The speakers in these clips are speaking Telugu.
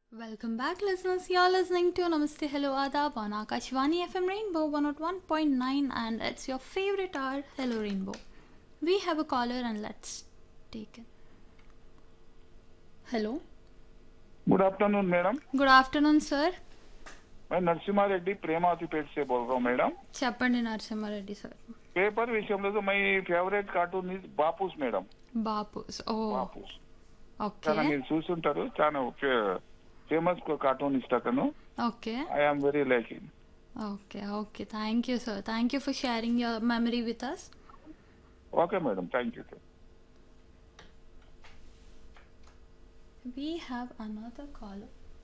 Welcome back, listeners. You're listening to Namaste Hello Adab on Akashvani FM Rainbow 101.9, and it's your favorite hour, Hello Rainbow. We have a caller, and let's take it. Hello. Good afternoon madam Good afternoon, sir. मैं నరసింహారెడ్డి ప్రేమావతి పేట से बोल रहा हूँ मैडम చెప్పండి నరసింహారెడ్డి సార్ పేపర్ విషయంలో my favourite cartoon is Bapu's madam Bapu's oh Bapu's okay చాలా మీరు చూసుంటారు చాలా ఫేమస్ కార్టూనిస్ట్ అతను okay I'm very like in okay okay thank you sir thank you for sharing your memory with us okay madam thank you We have another caller.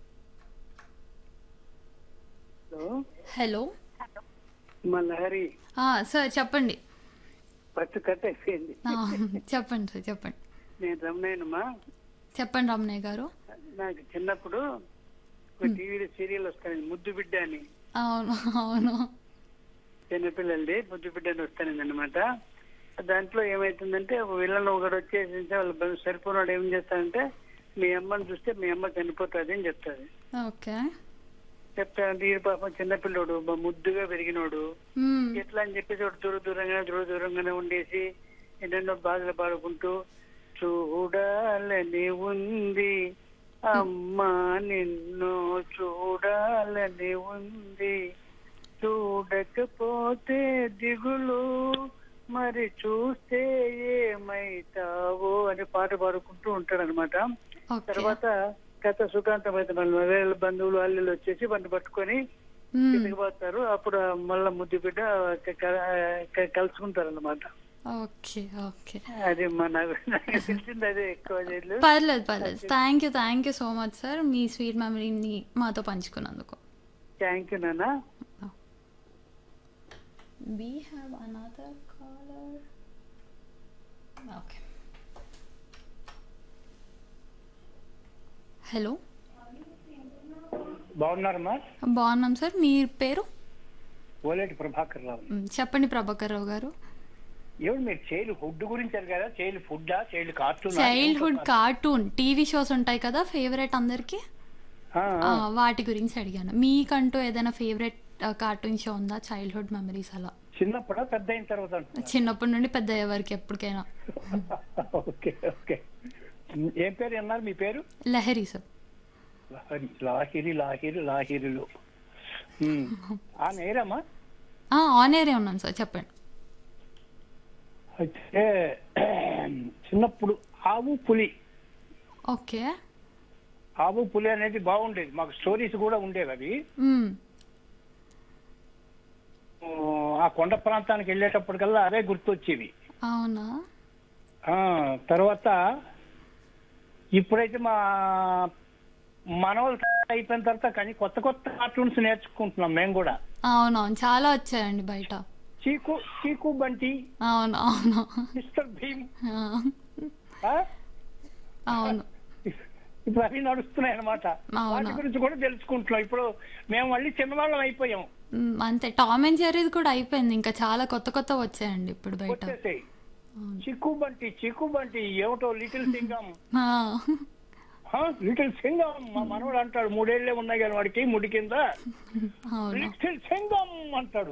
Hello hello మా లహరి సార్ చెప్పండి పట్టు కట్ అయిపోయింది ఆ, చెప్పండి సార్ చెప్పండి నేను రమణయ్యనమ్మా చెప్పండి రమణయ్య గారు నాకు చిన్నప్పుడు ఒక టీవీలో సీరియల్ వస్తాను ముద్దు బిడ్డ అని అవును అవును చిన్నపిల్లలది ముద్దు బిడ్డ అని వస్తానండి అనమాట దాంట్లో ఏమైతుందంటే ఒక విలన్ ఒకడు వచ్చేసి వాళ్ళు బ- సరిపోయినాడు ఏం చేస్తాడంటే మీ అమ్మని చూస్తే మీ అమ్మ చనిపోతుంది అని చెప్తాది ఓకే చెప్తానంటే ఈ పాపం చిన్నపిల్లోడు బ- ముద్దుగా పెరిగినోడు మ్మ్. ఎట్లా అని చెప్పేసి ఒకటి దూర దూరంగా దూర దూరంగానే ఉండేసి ఎన్నెన్నో బాధలు పాడుకుంటూ చూడాలని ఉంది అమ్మా నిన్ను చూడాలని ఉంది చూడకపోతే దిగులు మరి చూస్తే ఏమైతావో అని పాట పాడుకుంటూ ఉంటాడు అనమాట ఓకే తర్వాత కథ సుఖాంతమైతే మళ్ళీ వేరే బంధువులు అల్లులు వచ్చేసి బండి పట్టుకొని మ్మ్. తిరిగిపోతారు అప్పుడు మళ్ళా ముద్దు బిడ్డ క- క- కలుసుకుంటారు అనమాట ఓకే ఓకే అది మన నాకు తెలిసింది అదే ఎక్కువ చేయలేదు పర్లేదు పర్లేదు thank you thank you so much sir మీ స్వీట్ మెమరీని మాతో పంచుకున్నందుకు థ్యాంక్ యూ నాన్న We have another caller. Okay. Hello బాగున్నారమ్మా బాగున్నాం సార్ మీ పేరు ఓలేటి ప్రభాకర్ రావు మ్, చెప్పండి ప్రభాకర్ రావు గారు ఏమిటి మీరు చైల్డ్ ఫుడ్ గురించి అడిగారా చైల్డ్ ఫుడ్డా child cartoon childhood cartoon TV shows ఉంటాయి కదా ఫేవరెట్ అందరికి ఆ, వాటి గురించి అడిగాను మీకంటూ ఏదైనా ఫేవరెట్ కార్టూన్ షో ఉందా చైల్డ్హుడ్ మెమరీస్ అలా చిన్నప్పుడా పెద్ద అయిన తర్వాత అంటున్నా? చిన్నప్పటి నుండి పెద్ద అయ్యే వరకు ఎప్పటికైనా ఓకే ఓకే ఏం పేరు అన్నారు మీ పేరు లహరి సార్ లాహిరి లాహిరి లాహిరి లాహిరిలు ఉమ్. ఆ నేరమ్మా ఆన్ ఏరియా ఉన్నాను సార్ చెప్పండి అయితే చిన్నప్పుడు ఆవు పులి ఓకే ఆవు పులి అనేది బాగుండేది మాకు స్టోరీస్ కూడా ఉండేవి అవి మ్, ఆ, ఆ కొండ ప్రాంతానికి వెళ్ళేటప్పటికల్లా అవే గుర్తొచ్చేవి అవునా ఆ, తర్వాత ఇప్పుడైతే మా మనవలు అయిపోయిన తర్వాత కానీ కొత్త కొత్త కార్టూన్స్ నేర్చుకుంటున్నాం మేము కూడా అవునవును చాలా వచ్చాయండి బయట చీకు చీకు బంటి అవును అవును మిస్టర్ భీమ్ ఆ, ఆ? అవును ఇప్పుడు అవి నడుస్తున్నాయి అనమాట అవునా. వాటి గురించి కూడా తెలుసుకుంటున్నాం ఇప్పుడు మేము మళ్ళీ చిన్నవాళ్ళం అయిపోయాం మ్, అంతే టామ్ అండ్ జెర్రీది కూడా అయిపోయింది ఇంకా చాలా కొత్త కొత్త వచ్చాయండి ఇప్పుడు బయట వచ్చేసాయి చిక్కు బంటి చిక్కు బంటి ఏమిటో లిటిల్ సింగం ఆ, లిటిల్ సింగం మా మనవడు అంటాడు మూడేళ్లే ఉన్నాయి కానీ వాడికి ముడి కింద అవును లిటిల్ సింగం అంటాడు